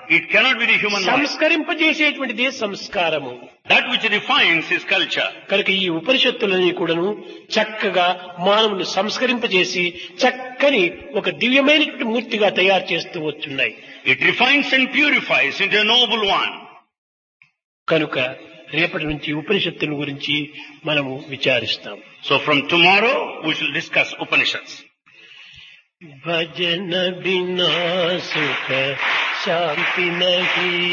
It cannot be the human mind. సంస్కరింపజేసేటువంటిదే సంస్కారము That which refines is culture. కనుక ఈ ఉపనిషత్తులని కూడాను చక్కగా మానవుని సంస్కరింపజేసి చక్కని ఒక దివ్యమైనటువంటి మూర్తిగా తయారు చేస్తూ వచ్చున్నాయి It refines and purifies into a noble one. కనుక రేపటి నుంచి ఉపనిషత్తుల గురించి మనము విచారిస్తాం So from tomorrow we shall discuss Upanishads. భజన బినా సుఖ శాంతి నహి